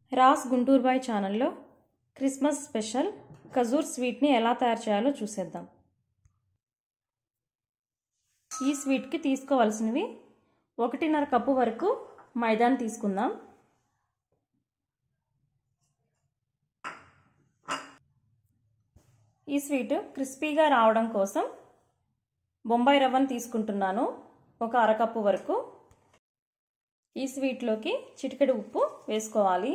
Ross Guntur boy ఛానల్లో Christmas special khajur స్వీట్ని ఎలా తయారు చేయాలో చూసేద్దాం ఈ స్వీట్కి తీసుకోవాల్సినవి ఒకటిన్నర కప్పు వరకు మైదాని తీసుకుందాం ఈ స్వీట్ క్రిస్పీగా రావడం కోసం బొంబాయి రవ్వను తీసుకుంటున్నాను ఒక అరకప్పు వరకు ఈ స్వీట్లోకి చిటికెడు ఉప్పు వేసుకోవాలి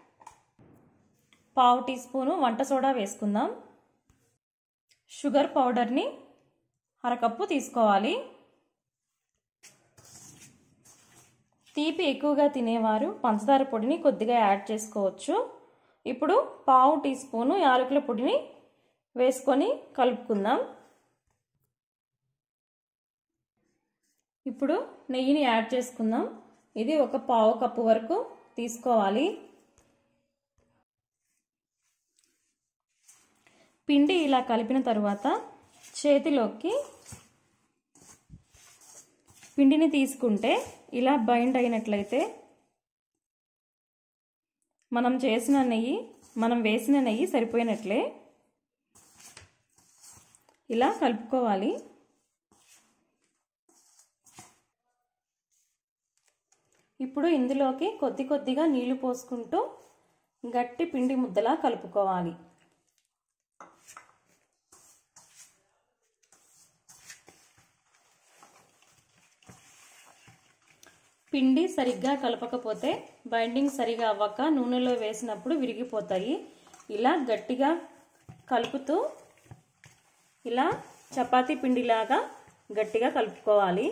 పావు టీ స్పూను వంట సోడా వేసుకుందాం షుగర్ పౌడర్ని అరకప్పు తీసుకోవాలి తీపి ఎక్కువగా తినేవారు పంచదార పొడిని కొద్దిగా యాడ్ చేసుకోవచ్చు ఇప్పుడు పావు టీ స్పూను యాలకుల పొడిని వేసుకొని కలుపుకుందాం ఇప్పుడు నెయ్యిని యాడ్ చేసుకుందాం ఇది ఒక పావు కప్పు వరకు తీసుకోవాలి పిండి ఇలా కలిపిన తర్వాత చేతిలోకి పిండిని తీసుకుంటే ఇలా బైండ్ అయినట్లయితే మనం చేసిన నెయ్యి మనం వేసిన నెయ్యి సరిపోయినట్లే ఇలా కలుపుకోవాలి ఇప్పుడు ఇందులోకి కొద్ది కొద్దిగా నీళ్లు పోసుకుంటూ గట్టి పిండి ముద్దలా కలుపుకోవాలి పిండి సరిగ్గా కలపకపోతే బైండింగ్ సరిగా అవ్వక నూనెలో వేసినప్పుడు విరిగిపోతాయి ఇలా గట్టిగా కలుపుతూ ఇలా చపాతీ పిండిలాగా గట్టిగా కలుపుకోవాలి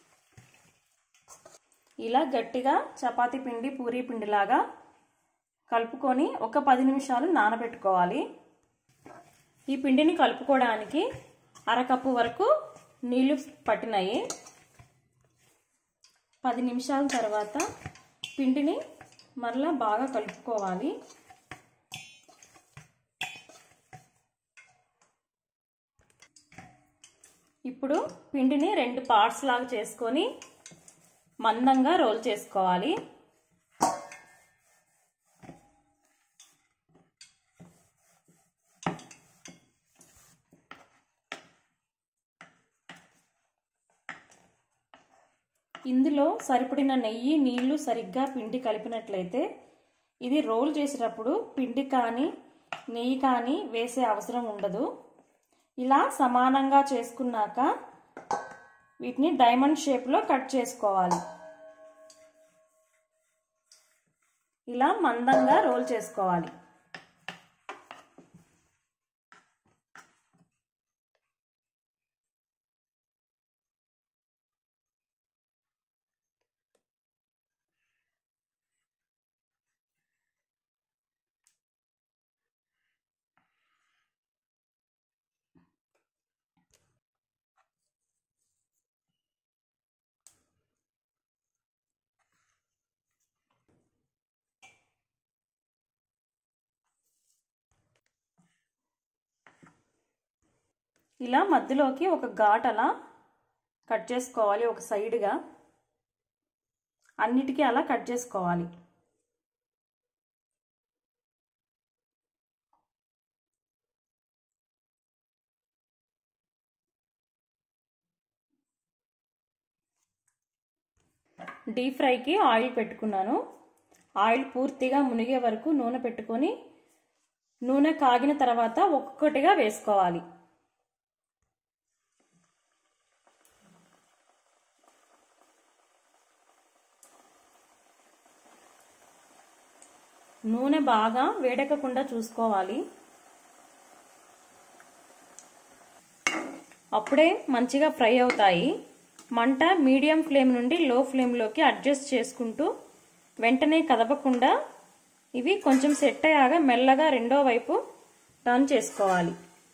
ఇలా గట్టిగా చపాతీ పిండి పూరీ పిండిలాగా కలుపుకొని ఒక పది నిమిషాలు నానబెట్టుకోవాలి ఈ పిండిని కలుపుకోవడానికి అరకప్పు వరకు నీళ్లు పట్టినాయి పది నిమిషాల తర్వాత పిండిని మరలా బాగా కలుపుకోవాలి ఇప్పుడు పిండిని రెండు పార్ట్స్ లాగా చేసుకొని మందంగా రోల్ చేసుకోవాలి ఇందులో సరిపడిన నెయ్యి నీళ్లు సరిగ్గా పిండి కలిపినట్లయితే ఇది రోల్ చేసేటప్పుడు పిండి కానీ నెయ్యి కానీ వేసే అవసరం ఉండదు ఇలా సమానంగా చేసుకున్నాక వీటిని డైమండ్ షేప్లో కట్ చేసుకోవాలి ఇలా మందంగా రోల్ చేసుకోవాలి ఇలా మధ్యలోకి ఒక ఘాట్ అలా కట్ చేసుకోవాలి ఒక సైడ్గా అన్నిటికీ అలా కట్ చేసుకోవాలి డీప్ ఫ్రైకి ఆయిల్ పెట్టుకున్నాను ఆయిల్ పూర్తిగా మునిగే వరకు నూనె పెట్టుకొని నూనె కాగిన తర్వాత ఒక్కొక్కటిగా వేసుకోవాలి నూనె బాగా వేడెక్కకుండా చూసుకోవాలి అప్పుడే మంచిగా ఫ్రై అవుతాయి మంట మీడియం ఫ్లేమ్ నుండి లో ఫ్లేమ్లోకి అడ్జస్ట్ చేసుకుంటూ వెంటనే కదపకుండా ఇవి కొంచెం సెట్ అయ్యాక మెల్లగా రెండో వైపు టర్న్ చేసుకోవాలి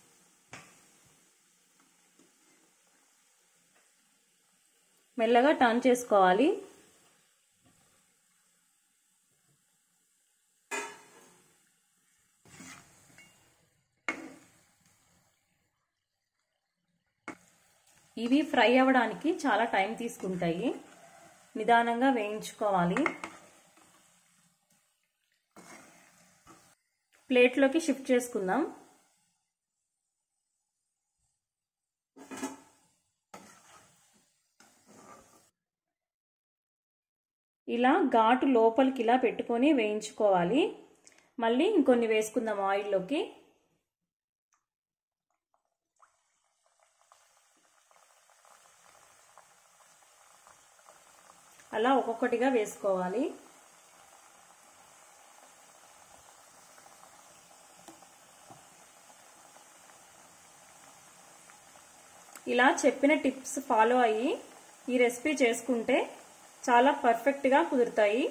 మెల్లగా టర్న్ చేసుకోవాలి ఇవి ఫ్రై అవ్వడానికి చాలా టైం తీసుకుంటాయి నిదానంగా వేయించుకోవాలి ప్లేట్లోకి షిఫ్ట్ చేసుకుందాం ఇలా ఘాటు లోపలికి ఇలా పెట్టుకొని వేయించుకోవాలి మళ్ళీ ఇంకొన్ని వేసుకుందాం ఆయిల్లోకి అలా ఒక్కొక్కటిగా వేసుకోవాలి ఇలా చెప్పిన టిప్స్ ఫాలో అయ్యి ఈ రెసిపీ చేసుకుంటే చాలా పర్ఫెక్ట్గా కుదురుతాయి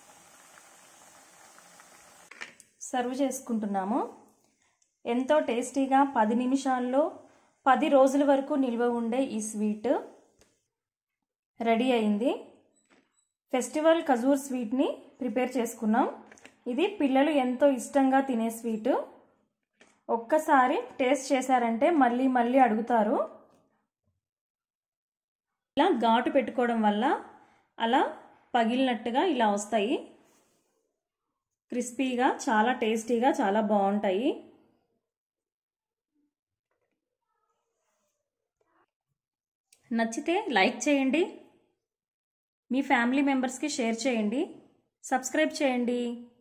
సర్వ్ చేసుకుంటున్నాము ఎంతో టేస్టీగా పది నిమిషాల్లో పది రోజుల వరకు నిల్వ ఉండే ఈ స్వీట్ రెడీ అయింది ఫెస్టివల్ ఖజూర్ స్వీట్ని ప్రిపేర్ చేసుకున్నాం ఇది పిల్లలు ఎంతో ఇష్టంగా తినే స్వీట్ ఒక్కసారి టేస్ట్ చేశారంటే మళ్ళీ మళ్ళీ అడుగుతారు ఇలా ఘాటు పెట్టుకోవడం వల్ల అలా పగిలినట్టుగా ఇలా వస్తాయి క్రిస్పీగా చాలా టేస్టీగా చాలా బాగుంటాయి నచ్చితే లైక్ చేయండి మీ ఫ్యామిలీ మెంబర్స్కి షేర్ చేయండి సబ్స్క్రైబ్ చేయండి